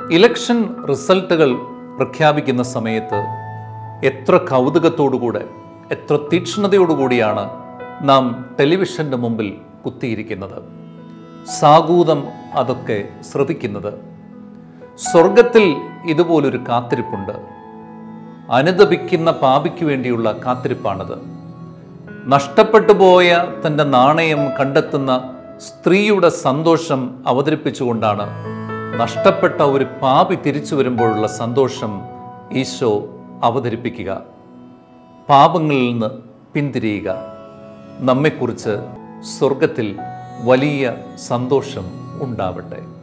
election റിസൾട്ടുകൾ പ്രഖ്യാപിക്കുന്ന സമയത്ത് എത്ര കൗതുകത്തോടുകൂടെ എത്ര തീക്ഷ്ണതയോടുകൂടിയാണ് നാം ടെലിവിഷൻ്റെ മുമ്പിൽ കുത്തിയിരിക്കുന്നത് സാഗൂതം അതൊക്കെ ശ്രവിക്കുന്നത് സ്വർഗത്തിൽ ഇതുപോലൊരു കാത്തിരിപ്പുണ്ട് അനുദപിക്കുന്ന പാപിക്ക് വേണ്ടിയുള്ള കാത്തിരിപ്പാണത് നഷ്ടപ്പെട്ടു പോയ തൻ്റെ നാണയം കണ്ടെത്തുന്ന സ്ത്രീയുടെ സന്തോഷം അവതരിപ്പിച്ചുകൊണ്ടാണ് നഷ്ടപ്പെട്ട ഒരു പാപി തിരിച്ചു വരുമ്പോഴുള്ള സന്തോഷം ഈശോ അവതരിപ്പിക്കുക പാപങ്ങളിൽ നിന്ന് പിന്തിരിയുക നമ്മെക്കുറിച്ച് സ്വർഗത്തിൽ വലിയ സന്തോഷം ഉണ്ടാവട്ടെ